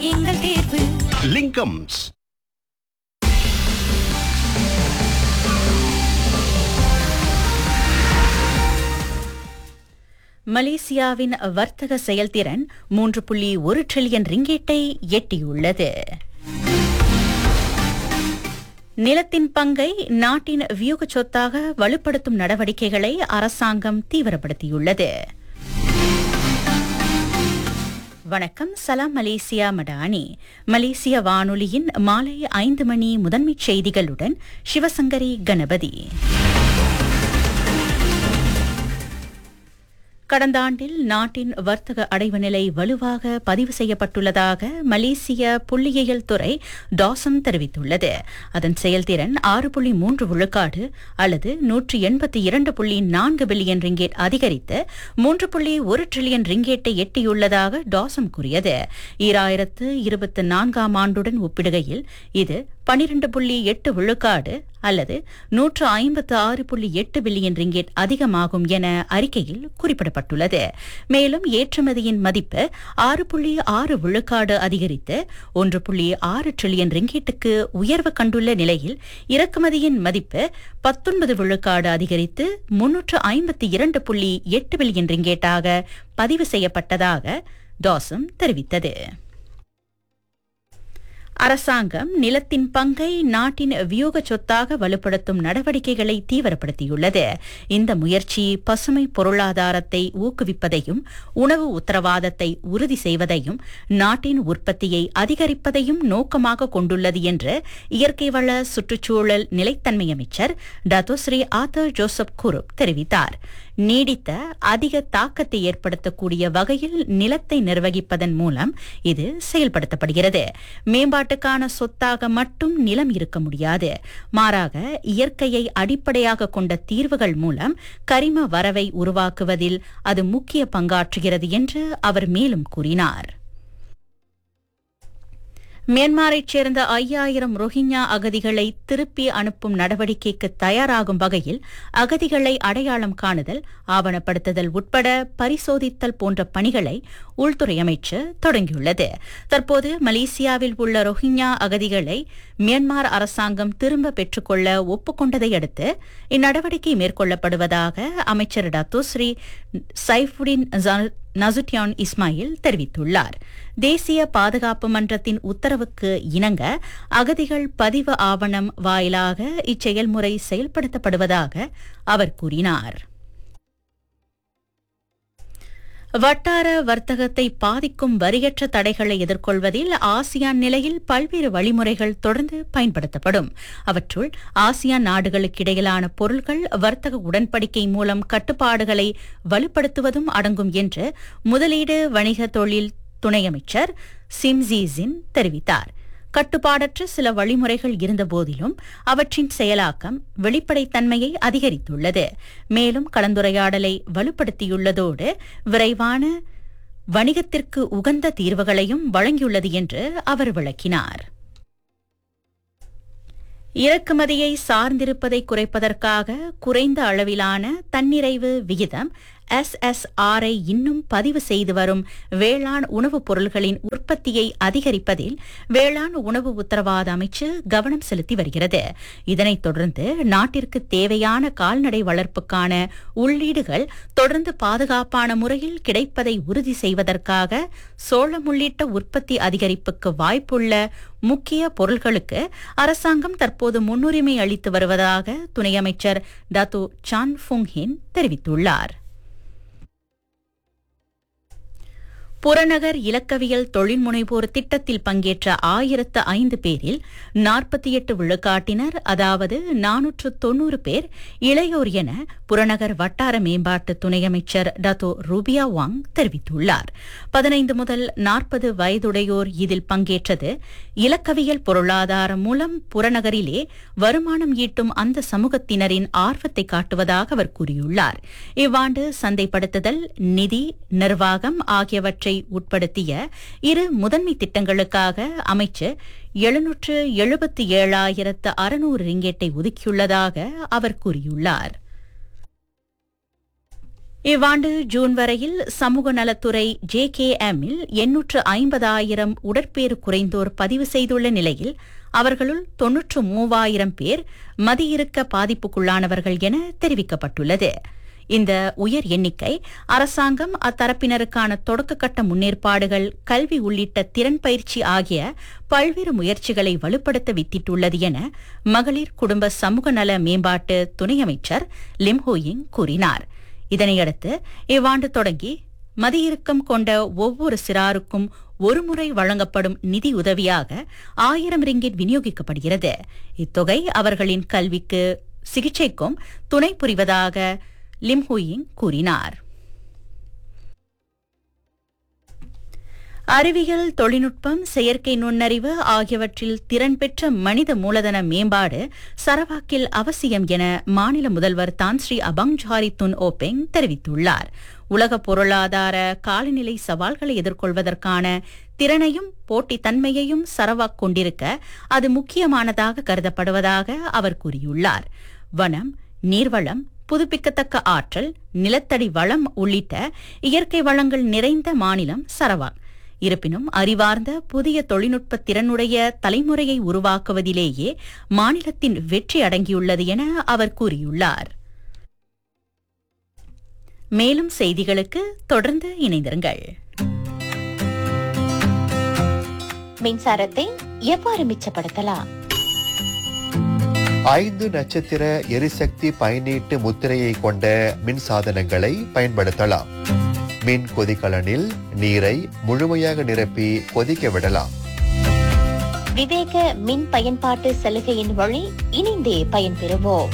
எங்கள் தேர்வு லிங்கம்ஸ் மலேசியாவின் வர்த்தக செயல்திறன் மூன்று புள்ளி ஒரு டிரில்லியன் ரிங்கேட்டை எட்டியுள்ளது நிலத்தின் பங்கை நாட்டின் வியூக சொத்தாக வலுப்படுத்தும் நடவடிக்கைகளை அரசாங்கம் தீவிரப்படுத்தியுள்ளது வணக்கம் சலாம் மலேசியா மடானி மலேசிய வானொலியின் மாலை ஐந்து மணி முதன்மைச் செய்திகளுடன் சிவசங்கரி கணபதி கடந்த ஆண்டில் நாட்டின் வர்த்தக அடைவு நிலை வலுவாக பதிவு செய்யப்பட்டுள்ளதாக மலேசிய புள்ளியியல் துறை டாசம் தெரிவித்துள்ளது அதன் செயல்திறன் ஆறு புள்ளி மூன்று விழுக்காடு அல்லது நூற்றி எண்பத்தி இரண்டு புள்ளி நான்கு பில்லியன் ரிங்கேட் அதிகரித்து மூன்று புள்ளி ஒரு டிரில்லியன் ரிங்கேட்டை எட்டியுள்ளதாக டாசம் கூறியது ஈராயிரத்து இருபத்தி நான்காம் ஆண்டுடன் ஒப்பிடுகையில் இது பனிரெண்டு புள்ளி எட்டு விழுக்காடு அல்லது நூற்று ஐம்பத்து ஆறு புள்ளி எட்டு பில்லியன் ரிங்கேட் அதிகமாகும் என அறிக்கையில் குறிப்பிடப்பட்டுள்ளது மேலும் ஏற்றுமதியின் மதிப்பு ஆறு புள்ளி ஆறு விழுக்காடு அதிகரித்து ஒன்று புள்ளி ஆறு டிரில்லியன் ரிங்கேட்டுக்கு உயர்வு கண்டுள்ள நிலையில் இறக்குமதியின் மதிப்பு பத்தொன்பது விழுக்காடு அதிகரித்து முன்னூற்று ஐம்பத்தி இரண்டு புள்ளி எட்டு பில்லியன் ரிங்கேட்டாக பதிவு செய்யப்பட்டதாக டாசம் தெரிவித்தது அரசாங்கம் நிலத்தின் பங்கை நாட்டின் வியூக சொத்தாக வலுப்படுத்தும் நடவடிக்கைகளை தீவிரப்படுத்தியுள்ளது இந்த முயற்சி பசுமை பொருளாதாரத்தை ஊக்குவிப்பதையும் உணவு உத்தரவாதத்தை உறுதி செய்வதையும் நாட்டின் உற்பத்தியை அதிகரிப்பதையும் நோக்கமாக கொண்டுள்ளது என்று இயற்கை வள சுற்றுச்சூழல் நிலைத்தன்மை அமைச்சர் டத்தோஸ்ரீ ஆத்தர் ஜோசப் குருப் தெரிவித்தார் நீடித்த அதிக தாக்கத்தை ஏற்படுத்தக்கூடிய வகையில் நிலத்தை நிர்வகிப்பதன் மூலம் இது செயல்படுத்தப்படுகிறது மேம்பாட்டுக்கான சொத்தாக மட்டும் நிலம் இருக்க முடியாது மாறாக இயற்கையை அடிப்படையாக கொண்ட தீர்வுகள் மூலம் கரிம வரவை உருவாக்குவதில் அது முக்கிய பங்காற்றுகிறது என்று அவர் மேலும் கூறினார் மியான்மரைச் சேர்ந்த ஐயாயிரம் ரோஹிங்யா அகதிகளை திருப்பி அனுப்பும் நடவடிக்கைக்கு தயாராகும் வகையில் அகதிகளை அடையாளம் காணுதல் ஆவணப்படுத்துதல் உட்பட பரிசோதித்தல் போன்ற பணிகளை உள்துறை அமைச்சு தொடங்கியுள்ளது தற்போது மலேசியாவில் உள்ள ரோஹிங்யா அகதிகளை மியான்மர் அரசாங்கம் திரும்ப பெற்றுக்கொள்ள ஒப்புக்கொண்டதை அடுத்து இந்நடவடிக்கை மேற்கொள்ளப்படுவதாக அமைச்சர் டத்தோஸ்ரீ சைஃபுடின் நசுட்டியான் இஸ்மாயில் தெரிவித்துள்ளார் தேசிய பாதுகாப்பு மன்றத்தின் உத்தரவுக்கு இணங்க அகதிகள் பதிவு ஆவணம் வாயிலாக இச்செயல்முறை செயல்படுத்தப்படுவதாக அவர் கூறினார் வட்டார வர்த்தகத்தை பாதிக்கும் வரியற்ற தடைகளை எதிர்கொள்வதில் ஆசியான் நிலையில் பல்வேறு வழிமுறைகள் தொடர்ந்து பயன்படுத்தப்படும் அவற்றுள் ஆசியான் நாடுகளுக்கிடையிலான பொருட்கள் வர்த்தக உடன்படிக்கை மூலம் கட்டுப்பாடுகளை வலுப்படுத்துவதும் அடங்கும் என்று முதலீடு வணிக தொழில் துணை அமைச்சர் சிம்ஜிசின் தெரிவித்தார் கட்டுப்பாடற்ற சில வழிமுறைகள் இருந்தபோதிலும் அவற்றின் செயலாக்கம் வெளிப்படைத்தன்மையை அதிகரித்துள்ளது மேலும் கலந்துரையாடலை வலுப்படுத்தியுள்ளதோடு விரைவான வணிகத்திற்கு உகந்த தீர்வுகளையும் வழங்கியுள்ளது என்று அவர் விளக்கினார் இறக்குமதியை சார்ந்திருப்பதை குறைப்பதற்காக குறைந்த அளவிலான தன்னிறைவு விகிதம் எஸ்எஸ்ஆரை இன்னும் பதிவு செய்து வரும் வேளாண் உணவுப் பொருள்களின் உற்பத்தியை அதிகரிப்பதில் வேளாண் உணவு உத்தரவாத அமைச்சு கவனம் செலுத்தி வருகிறது இதனைத் தொடர்ந்து நாட்டிற்கு தேவையான கால்நடை வளர்ப்புக்கான உள்ளீடுகள் தொடர்ந்து பாதுகாப்பான முறையில் கிடைப்பதை உறுதி செய்வதற்காக சோளம் உள்ளிட்ட உற்பத்தி அதிகரிப்புக்கு வாய்ப்புள்ள முக்கிய பொருள்களுக்கு அரசாங்கம் தற்போது முன்னுரிமை அளித்து வருவதாக துணை அமைச்சர் டாத்து சான் ஃபுங்ஹின் தெரிவித்துள்ளார் புறநகர் இலக்கவியல் தொழில் முனைவோர் திட்டத்தில் பங்கேற்ற ஆயிரத்து ஐந்து பேரில் நாற்பத்தி எட்டு விழுக்காட்டினர் அதாவது நானூற்று தொன்னூறு பேர் இளையோர் என புறநகர் வட்டார மேம்பாட்டு துணை அமைச்சர் டத்தோ ரூபியா வாங் தெரிவித்துள்ளார் பதினைந்து முதல் நாற்பது வயதுடையோர் இதில் பங்கேற்றது இலக்கவியல் பொருளாதாரம் மூலம் புறநகரிலே வருமானம் ஈட்டும் அந்த சமூகத்தினரின் ஆர்வத்தை காட்டுவதாக அவர் கூறியுள்ளார் இவ்வாண்டு சந்தைப்படுத்துதல் நிதி நிர்வாகம் ஆகியவற்றை உட்படுத்திய இரு முதன்மை திட்டங்களுக்காக அமைச்சர் எழுநூற்று எழுபத்தி ஏழாயிரத்து அறுநூறு ரிங்கெட்டை ஒதுக்கியுள்ளதாக அவர் கூறியுள்ளார் இவ்வாண்டு ஜூன் வரையில் சமூக நலத்துறை ஜே கே எம்மில் எண்ணூற்று ஐம்பதாயிரம் உடற்பேறு குறைந்தோர் பதிவு செய்துள்ள நிலையில் அவர்களுள் தொன்னூற்று மூவாயிரம் பேர் மதியிறுக்க பாதிப்புக்குள்ளானவர்கள் என தெரிவிக்கப்பட்டுள்ளது இந்த உயர் எண்ணிக்கை அரசாங்கம் அத்தரப்பினருக்கான தொடக்கக்கட்ட முன்னேற்பாடுகள் கல்வி உள்ளிட்ட திறன் பயிற்சி ஆகிய பல்வேறு முயற்சிகளை வலுப்படுத்த வித்திட்டுள்ளது என மகளிர் குடும்ப சமூக நல மேம்பாட்டு துணை அமைச்சர் லிம்ஹோயிங் கூறினார் இதனையடுத்து இவ்வாண்டு தொடங்கி மதியிறுக்கம் கொண்ட ஒவ்வொரு சிறாருக்கும் ஒருமுறை வழங்கப்படும் நிதி உதவியாக ஆயிரம் ரிங்கிட் விநியோகிக்கப்படுகிறது இத்தொகை அவர்களின் கல்விக்கு சிகிச்சைக்கும் துணை புரிவதாக லிம்ஹுயிங் கூறினார் அறிவியல் தொழில்நுட்பம் செயற்கை நுண்ணறிவு ஆகியவற்றில் திறன் பெற்ற மனித மூலதன மேம்பாடு சரவாக்கில் அவசியம் என மாநில முதல்வர் தான்ஸ்ரீ அபங்ஜாரி துன் ஓபெங் தெரிவித்துள்ளார் உலக பொருளாதார காலநிலை சவால்களை எதிர்கொள்வதற்கான திறனையும் போட்டித்தன்மையையும் சரவாக் கொண்டிருக்க அது முக்கியமானதாக கருதப்படுவதாக அவர் கூறியுள்ளார் வனம் நீர்வளம் புதுப்பிக்கத்தக்க ஆற்றல் நிலத்தடி வளம் உள்ளிட்ட இயற்கை வளங்கள் நிறைந்த மாநிலம் சரவாக் இருப்பினும் அறிவார்ந்த புதிய தொழில்நுட்ப திறனுடைய தலைமுறையை உருவாக்குவதிலேயே மாநிலத்தின் வெற்றி அடங்கியுள்ளது என அவர் கூறியுள்ளார் மேலும் செய்திகளுக்கு தொடர்ந்து இணைந்திருங்கள் மின்சாரத்தை எவ்வாறு மிச்சப்படுத்தலாம் ஐந்து நட்சத்திர எரிசக்தி பயனீட்டு முத்திரையை கொண்ட மின் சாதனங்களை பயன்படுத்தலாம் மின் கொதிகலனில் நீரை முழுமையாக நிரப்பி கொதிக்க விடலாம் விவேக மின் பயன்பாட்டு சலுகையின் வழி இணைந்தே பயன்பெறுவோம்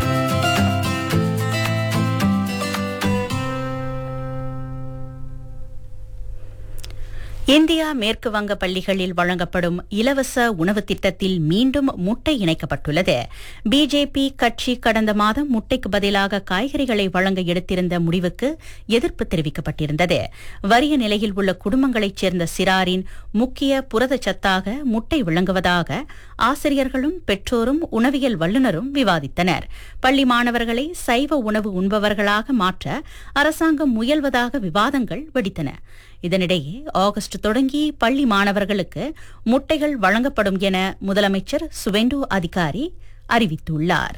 இந்தியா மேற்கு வங்க பள்ளிகளில் வழங்கப்படும் இலவச உணவு திட்டத்தில் மீண்டும் முட்டை இணைக்கப்பட்டுள்ளது பிஜேபி கட்சி கடந்த மாதம் முட்டைக்கு பதிலாக காய்கறிகளை வழங்க எடுத்திருந்த முடிவுக்கு எதிர்ப்பு தெரிவிக்கப்பட்டிருந்தது வறிய நிலையில் உள்ள குடும்பங்களைச் சேர்ந்த சிறாரின் முக்கிய புரதச்சத்தாக முட்டை விளங்குவதாக ஆசிரியர்களும் பெற்றோரும் உணவியல் வல்லுநரும் விவாதித்தனர் பள்ளி மாணவர்களை சைவ உணவு உண்பவர்களாக மாற்ற அரசாங்கம் முயல்வதாக விவாதங்கள் வெடித்தன இதனிடையே ஆகஸ்ட் தொடங்கி பள்ளி மாணவர்களுக்கு முட்டைகள் வழங்கப்படும் என முதலமைச்சர் சுவேண்டு அதிகாரி அறிவித்துள்ளார்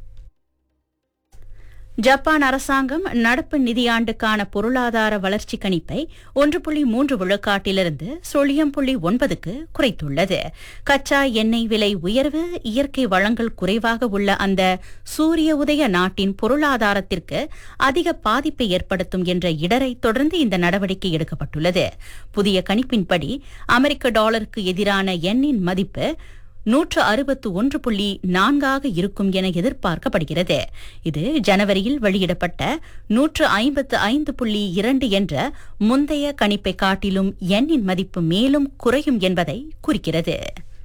ஜப்பான் அரசாங்கம் நடப்பு நிதியாண்டுக்கான பொருளாதார வளர்ச்சி கணிப்பை ஒன்று புள்ளி மூன்று விழுக்காட்டிலிருந்து சுழியம் புள்ளி ஒன்பதுக்கு குறைத்துள்ளது கச்சா எண்ணெய் விலை உயர்வு இயற்கை வளங்கள் குறைவாக உள்ள அந்த சூரிய உதய நாட்டின் பொருளாதாரத்திற்கு அதிக பாதிப்பை ஏற்படுத்தும் என்ற இடரை தொடர்ந்து இந்த நடவடிக்கை எடுக்கப்பட்டுள்ளது புதிய கணிப்பின்படி அமெரிக்க டாலருக்கு எதிரான எண்ணின் மதிப்பு நூற்று அறுபத்து ஒன்று புள்ளி நான்காக இருக்கும் என எதிர்பார்க்கப்படுகிறது இது ஜனவரியில் வெளியிடப்பட்ட நூற்று ஐம்பத்து ஐந்து புள்ளி இரண்டு என்ற முந்தைய கணிப்பை காட்டிலும் எண்ணின் மதிப்பு மேலும் குறையும் என்பதை குறிக்கிறது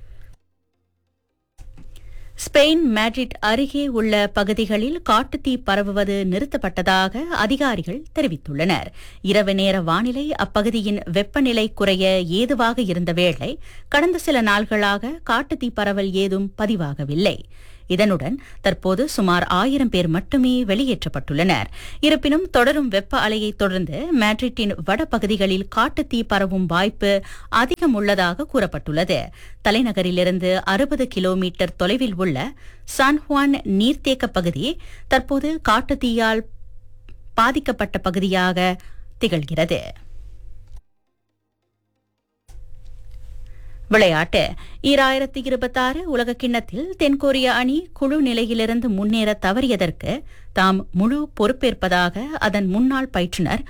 ஸ்பெயின் மேட்ரிட் அருகே உள்ள பகுதிகளில் காட்டுத்தீ பரவுவது நிறுத்தப்பட்டதாக அதிகாரிகள் தெரிவித்துள்ளனர் இரவு நேர வானிலை அப்பகுதியின் வெப்பநிலை குறைய ஏதுவாக இருந்த வேளை கடந்த சில நாள்களாக காட்டுத்தீ பரவல் ஏதும் பதிவாகவில்லை இதனுடன் தற்போது சுமார் ஆயிரம் பேர் மட்டுமே வெளியேற்றப்பட்டுள்ளனர் இருப்பினும் தொடரும் வெப்ப அலையை தொடர்ந்து மேட்ரிட்டின் வடபகுதிகளில் காட்டுத்தீ பரவும் வாய்ப்பு அதிகம் உள்ளதாக கூறப்பட்டுள்ளது தலைநகரிலிருந்து அறுபது கிலோமீட்டர் தொலைவில் உள்ள சான்ஹுவான் நீர்த்தேக்க பகுதி தற்போது காட்டுத்தீயால் பாதிக்கப்பட்ட பகுதியாக திகழ்கிறது விளையாட்டு ஈராயிரத்தி இருபத்தாறு உலக கிண்ணத்தில் தென்கொரிய அணி குழு நிலையிலிருந்து முன்னேற தவறியதற்கு தாம் முழு பொறுப்பேற்பதாக அதன் முன்னாள் பயிற்றுநர்